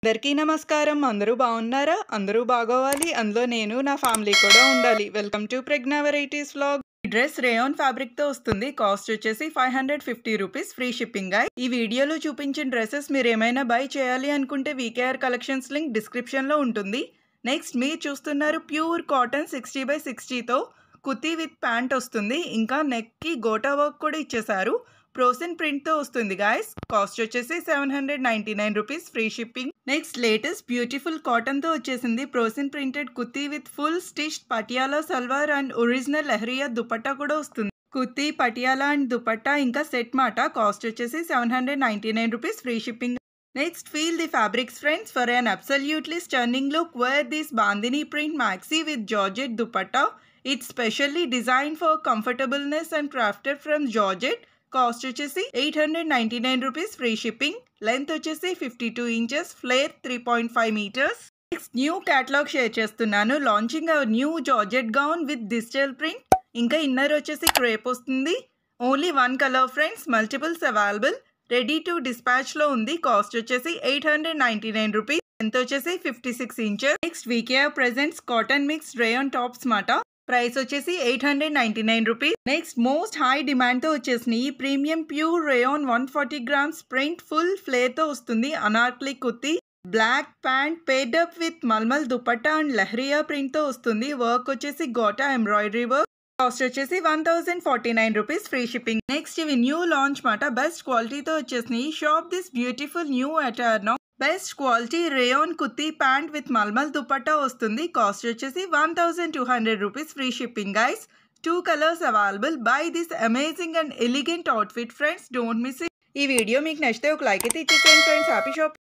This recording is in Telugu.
అందరికీ నమస్కారం అందరూ బాగున్నారా అందరూ బాగోవాలి అందులో నేను నా ఫ్యామిలీ కూడా ఉండాలి welcome to Pragna varieties vlog ఈ డ్రెస్ రేయాన్ ఫ్యాబ్రిక్ తో వస్తుంది కాస్ట్ వచ్చేసి five hundred fifty rupees free shipping ఈ వీడియోలో చూపించిన డ్రెస్సెస్ మీరు ఏమైనా బై చేయాలి అనుకుంటే వీకేఆర్ కలెక్షన్స్ లింక్ డిస్క్రిప్షన్ లో ఉంటుంది నెక్స్ట్ మీరు చూస్తున్నారు ప్యూర్ కాటన్ సిక్స్టీ బై సిక్స్టీతో కుతీ విత్ ప్యాంట్ వస్తుంది ఇంకా నెక్ కి గోటా వర్క్ కూడా ఇచ్చేసారు ప్రోసెన్ ప్రింట్ తో వస్తుంది గాయస్ కాస్ట్ వచ్చేసి seven hundred ninety nine rupees free shipping next latest beautiful cotton తో వచ్చేసింది ప్రోసెన్ printed kurti with full stitch Patiala salwar and original leheriya dupatta కూడా వస్తుంది కుర్తీ పటియాలా అండ్ దుపట్టా ఇంకా సెట్ మాట కాస్ట్ వచ్చేసి seven hundred ninety nine rupees free shipping next feel the fabrics friends for an absolutely stunning look wear this bandhani print maxi with georgette dupatta it's specially design for comfortableness and crafted from georgette cost వచ్చేసి eight hundred ninety nine rupees free shipping length వచ్చేసి fifty two inches flare three point five metres next new catalogue share చేస్తున్నాను launching our new georgette gown with digital print ఇంకా ఇన్నర్ వచ్చేసి క్రేప్ వస్తుంది only one colour friends multiples available ready to డిస్పాచ్లో ఉంది కాస్ట్ వచ్చేసి eight hundred ninety nine rupees ఎంత వచ్చేసి fifty six inches next VKR presents cotton mix rayon tops మాట ప్రైస్ వచ్చేసి eight hundred ninety nine rupees next most high డిమాండ్తో వచ్చేసినాయి premium pure rayon one forty grams print full ఫ్లేర్తో వస్తుంది అనార్క్లీ కుర్తి బ్లాక్ ప్యాంట్ పేడప్ విత్ మల్మల్ దుపట్టా అండ్ లెహరియా ప్రింట్తో వస్తుంది వర్క్ వచ్చేసి గోటా ఎంబ్రాయిడరీ వర్క్ కాస్ట్ వచ్చేసి one thousand forty nine rupees free shipping next ఇవి న్యూ లాంచ్ మాట బెస్ట్ క్వాలిటీతో వచ్చేసినాయి షాప్ దిస్ బ్యూటిఫుల్ న్యూ అటార్ no best quality rayon kurti pant with malmal dupatta వస్తుంది కాస్ట్ వచ్చేసి one thousand two hundred rupees free shipping guys two colours available by this amazing and elegant outfit friends don't miss it ఈ వీడియో మీకు నచ్చితే ఒక లైక్ అయితే ఇచ్చేసేయండి ఫ్రెండ్స్ హ్యాపీ షాప్